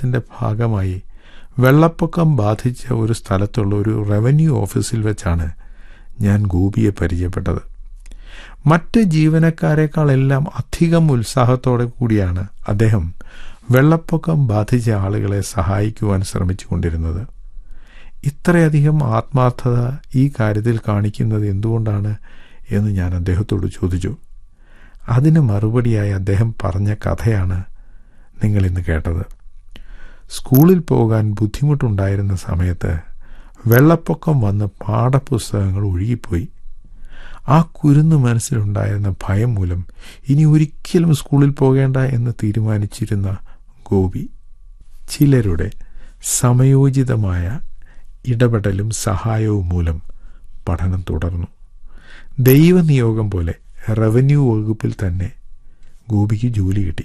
സന്ദർശനത്തിൻ്റെ ഭാഗമായി വെള്ളപ്പൊക്കം ബാധിച്ച ഒരു സ്ഥലത്തുള്ള ഒരു റവന്യൂ ഓഫീസിൽ വെച്ചാണ് ഞാൻ ഗോപിയെ പരിചയപ്പെട്ടത് മറ്റ് ജീവനക്കാരെക്കാളെല്ലാം അധികം ഉത്സാഹത്തോടെ കൂടിയാണ് അദ്ദേഹം വെള്ളപ്പൊക്കം ബാധിച്ച ആളുകളെ സഹായിക്കുവാൻ ശ്രമിച്ചുകൊണ്ടിരുന്നത് ഇത്രയധികം ആത്മാർത്ഥത ഈ കാര്യത്തിൽ കാണിക്കുന്നത് എന്തുകൊണ്ടാണ് എന്ന് ഞാൻ അദ്ദേഹത്തോട് ചോദിച്ചു അതിന് മറുപടിയായി അദ്ദേഹം പറഞ്ഞ കഥയാണ് നിങ്ങൾ ഇന്ന് കേട്ടത് സ്കൂളിൽ പോകാൻ ബുദ്ധിമുട്ടുണ്ടായിരുന്ന സമയത്ത് വെള്ളപ്പൊക്കം വന്ന് പാഠപുസ്തകങ്ങൾ ഒഴുകിപ്പോയി ആ കുരുന്ന് മനസ്സിലുണ്ടായിരുന്ന ഭയം മൂലം ഇനി ഒരിക്കലും സ്കൂളിൽ പോകേണ്ട എന്ന് തീരുമാനിച്ചിരുന്ന ഗോപി ചിലരുടെ സമയോചിതമായ ഇടപെടലും സഹായവും മൂലം പഠനം തുടർന്നു ദൈവനിയോഗം പോലെ റവന്യൂ വകുപ്പിൽ തന്നെ ഗോപിക്ക് ജോലി കിട്ടി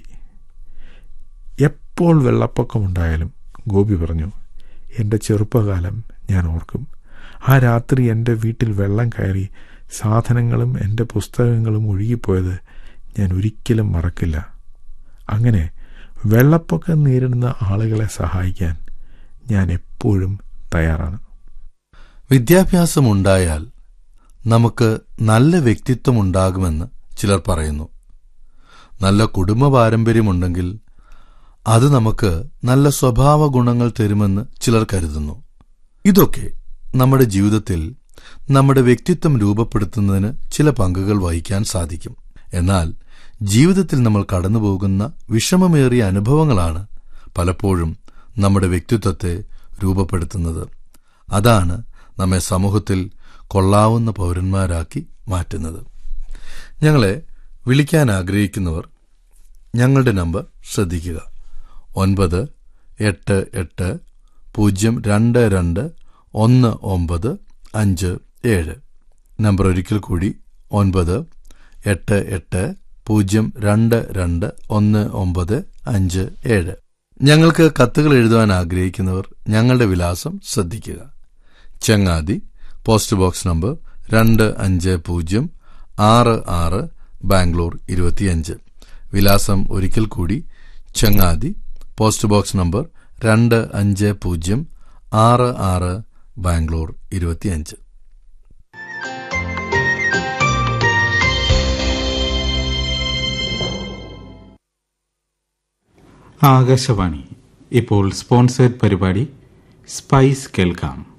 എപ്പോൾ വെള്ളപ്പൊക്കമുണ്ടായാലും ഗോപി പറഞ്ഞു എൻ്റെ ചെറുപ്പകാലം ഞാൻ ഓർക്കും ആ രാത്രി എൻ്റെ വീട്ടിൽ വെള്ളം കയറി സാധനങ്ങളും എൻ്റെ പുസ്തകങ്ങളും ഒഴുകിപ്പോയത് ഞാൻ ഒരിക്കലും മറക്കില്ല അങ്ങനെ വെള്ളപ്പൊക്കം നേരിടുന്ന ആളുകളെ സഹായിക്കാൻ ഞാൻ എപ്പോഴും തയ്യാറാണ് വിദ്യാഭ്യാസമുണ്ടായാൽ നമുക്ക് നല്ല വ്യക്തിത്വമുണ്ടാകുമെന്ന് ചിലർ പറയുന്നു നല്ല കുടുംബ പാരമ്പര്യമുണ്ടെങ്കിൽ അത് നമുക്ക് നല്ല സ്വഭാവ ഗുണങ്ങൾ തരുമെന്ന് ചിലർ കരുതുന്നു ഇതൊക്കെ നമ്മുടെ ജീവിതത്തിൽ നമ്മുടെ വ്യക്തിത്വം രൂപപ്പെടുത്തുന്നതിന് ചില പങ്കുകൾ വഹിക്കാൻ സാധിക്കും എന്നാൽ ജീവിതത്തിൽ നമ്മൾ കടന്നുപോകുന്ന വിഷമമേറിയ അനുഭവങ്ങളാണ് പലപ്പോഴും നമ്മുടെ വ്യക്തിത്വത്തെ രൂപപ്പെടുത്തുന്നത് അതാണ് നമ്മെ സമൂഹത്തിൽ കൊള്ളാവുന്ന പൗരന്മാരാക്കി മാറ്റുന്നത് ഞങ്ങളെ വിളിക്കാൻ ആഗ്രഹിക്കുന്നവർ ഞങ്ങളുടെ നമ്പർ ശ്രദ്ധിക്കുക ഒൻപത് എട്ട് എട്ട് പൂജ്യം രണ്ട് രണ്ട് ഒന്ന് ഒമ്പത് അഞ്ച് ഏഴ് നമ്പർ ഒരിക്കൽ കൂടി ഒൻപത് എട്ട് എട്ട് പൂജ്യം രണ്ട് രണ്ട് ഒന്ന് ഒമ്പത് അഞ്ച് ഏഴ് ഞങ്ങൾക്ക് കത്തുകൾ എഴുതുവാൻ ആഗ്രഹിക്കുന്നവർ ഞങ്ങളുടെ വിലാസം ശ്രദ്ധിക്കുക ചങ്ങാതി പോസ്റ്റ് ബോക്സ് നമ്പർ രണ്ട് അഞ്ച് പൂജ്യം ആറ് ആറ് ബാംഗ്ലൂർ ഇരുപത്തിയഞ്ച് വിലാസം ഒരിക്കൽ കൂടി ചങ്ങാതി പോസ്റ്റ് ബോക്സ് നമ്പർ രണ്ട് അഞ്ച് പൂജ്യം ആറ് ആറ് ബാംഗ്ലൂർ ഇരുപത്തിയഞ്ച് ആകാശവാണി ഇപ്പോൾ സ്പോൺസേഡ് പരിപാടി സ്പൈസ് കേൾക്കാം